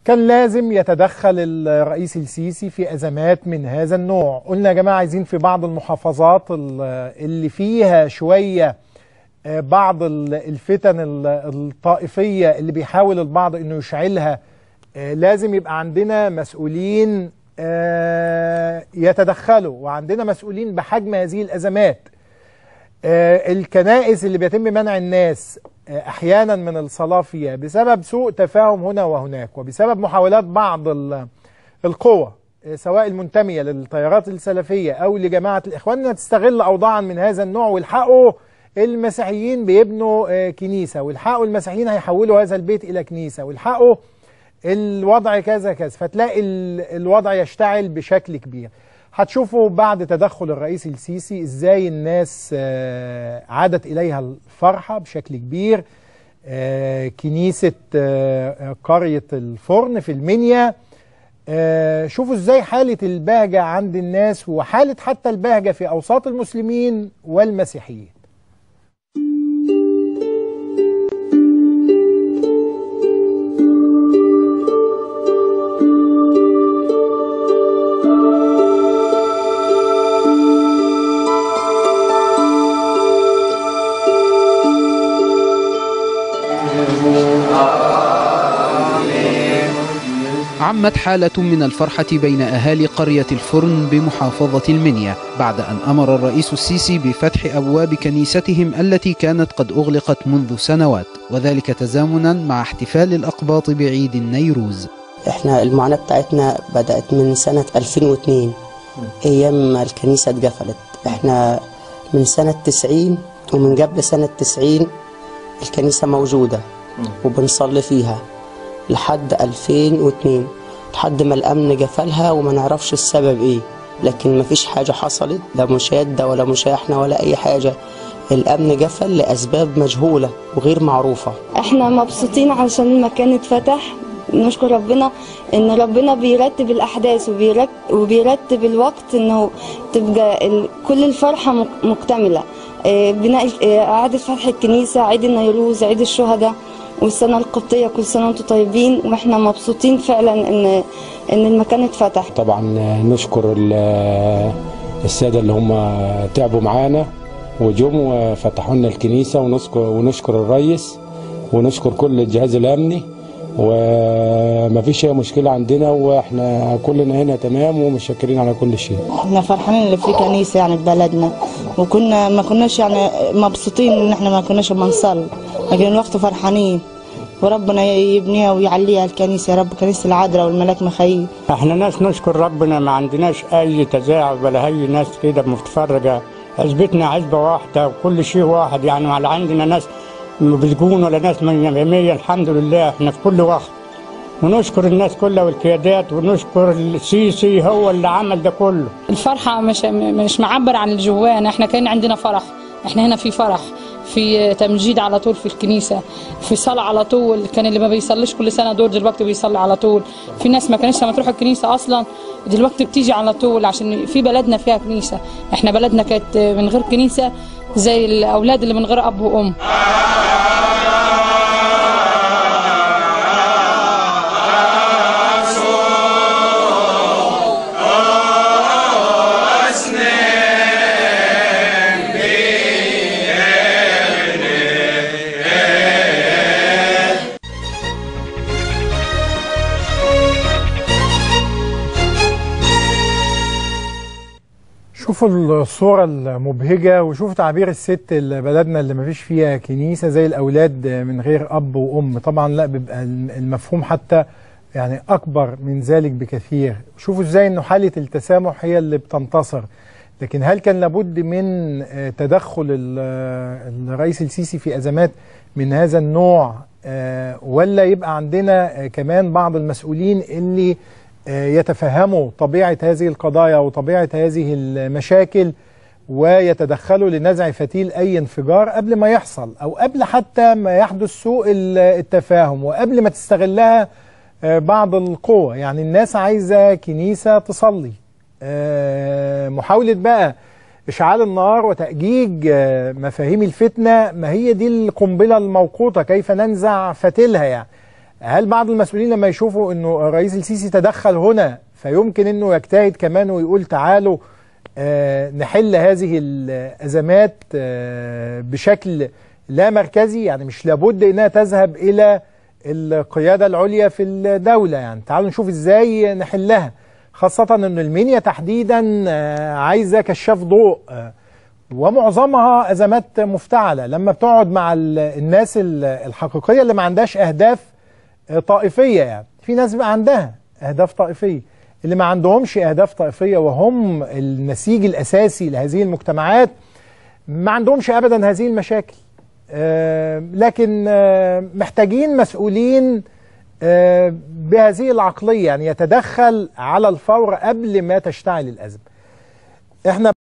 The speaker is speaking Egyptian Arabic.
كان لازم يتدخل الرئيس السيسي في أزمات من هذا النوع قلنا يا جماعة عايزين في بعض المحافظات اللي فيها شوية بعض الفتن الطائفية اللي بيحاول البعض انه يشعلها لازم يبقى عندنا مسؤولين يتدخلوا وعندنا مسؤولين بحجم هذه الأزمات الكنائس اللي بيتم منع الناس احيانا من الصلاه فيها بسبب سوء تفاهم هنا وهناك وبسبب محاولات بعض القوى سواء المنتميه للتيارات السلفيه او لجماعه الاخوان انها تستغل اوضاعا من هذا النوع ويلحقوا المسيحيين بيبنوا كنيسه ويلحقوا المسيحيين هيحولوا هذا البيت الى كنيسه ويلحقوا الوضع كذا كذا فتلاقي الوضع يشتعل بشكل كبير هتشوفوا بعد تدخل الرئيس السيسي ازاي الناس عادت اليها الفرحه بشكل كبير كنيسه قريه الفرن في المنيا شوفوا ازاي حاله البهجه عند الناس وحاله حتى البهجه في اوساط المسلمين والمسيحيين عمت حالة من الفرحة بين أهالي قرية الفرن بمحافظة المنيا بعد أن أمر الرئيس السيسي بفتح أبواب كنيستهم التي كانت قد أغلقت منذ سنوات وذلك تزامنا مع احتفال الأقباط بعيد النيروز احنا المعاناة بتاعتنا بدأت من سنة 2002 أيام ما الكنيسة اتقفلت احنا من سنة 90 ومن قبل سنة 90 الكنيسة موجودة وبنصلي فيها لحد 2002 لحد ما الأمن قفلها وما نعرفش السبب إيه لكن ما فيش حاجة حصلت لا مشادة ولا مشاحنة ولا أي حاجة الأمن قفل لأسباب مجهولة وغير معروفة احنا مبسوطين عشان المكان اتفتح نشكر ربنا ان ربنا بيرتب الاحداث وبيرتب, وبيرتب الوقت انه تبقى ال- كل الفرحه مك- مكتمله آه، بناء ال- آه، اعاده فتح الكنيسه عيد النيروز عيد الشهداء والسنه القبطيه كل سنه وانتم طيبين واحنا مبسوطين فعلا ان ان المكان اتفتح طبعا نشكر ال- الساده اللي هم تعبوا معانا وجم وفتحوا لنا الكنيسه ونشكر ونشكر الرئيس ونشكر كل الجهاز الامني وما فيش اي مشكله عندنا واحنا كلنا هنا تمام ومتشكرين على كل شيء احنا فرحانين اللي في كنيسه يعني في بلدنا وكنا ما كناش يعني مبسوطين ان احنا ما كناش بنصلي لكن الوقت فرحانين وربنا يبنيها ويعليها الكنيسه يا رب كنيسه العذراء والملاك مخيل احنا ناس نشكر ربنا ما عندناش اي تزاعم ولا اي ناس كده متفرجه حزبتنا حزبه واحده وكل شيء واحد يعني ولا عندنا ناس بتجون ولا ناس مية مية الحمد لله احنا في كل وقت ونشكر الناس كلها والقيادات ونشكر السيسي هو اللي عمل ده كله الفرحة مش مش معبر عن اللي جوانا احنا كان عندنا فرح احنا هنا في فرح في تمجيد على طول في الكنيسة في صلاة على طول كان اللي ما بيصليش كل سنة دور دلوقتي بيصلي على طول في ناس ما كانتش لما تروح الكنيسة أصلا دلوقتي بتيجي على طول عشان في بلدنا فيها كنيسة احنا بلدنا كانت من غير كنيسة زي الأولاد اللي من غير أب وأم شوفوا الصورة المبهجة وشوفوا تعبير الست اللي بلدنا اللي مفيش فيها كنيسة زي الأولاد من غير أب وأم طبعا لا بيبقى المفهوم حتى يعني أكبر من ذلك بكثير شوفوا ازاي انه حالة التسامح هي اللي بتنتصر لكن هل كان لابد من آه، تدخل ال- آه، الرئيس السيسي في أزمات من هذا النوع آه، ولا يبقى عندنا آه، كمان بعض المسؤولين اللي آه، يتفهموا طبيعة هذه القضايا وطبيعة هذه المشاكل ويتدخلوا لنزع فتيل أي انفجار قبل ما يحصل أو قبل حتى ما يحدث سوء ال- التفاهم وقبل ما تستغلها آه، بعض القوى يعني الناس عايزة كنيسة تصلي آه، محاولة بقى إشعال النار وتأجيج آه، مفاهيم الفتنة ما هي دي القنبلة الموقوتة كيف ننزع فتيلها يعني هل بعض المسؤولين لما يشوفوا انه الرئيس السيسي تدخل هنا فيمكن انه يجتهد كمان ويقول تعالوا آه نحل هذه الازمات آه بشكل لا مركزي يعني مش لابد انها تذهب الى القياده العليا في الدوله يعني تعالوا نشوف ازاي نحلها خاصه ان المنيا تحديدا آه عايزه كشاف ضوء آه ومعظمها ازمات مفتعله لما بتقعد مع الناس الحقيقيه اللي ما عندهاش اهداف طائفيه يعني في ناس بقى عندها اهداف طائفيه اللي ما عندهمش اهداف طائفيه وهم النسيج الاساسي لهذه المجتمعات ما عندهمش ابدا هذه المشاكل آه لكن آه محتاجين مسؤولين آه بهذه العقليه يعني يتدخل على الفور قبل ما تشتعل الازمه احنا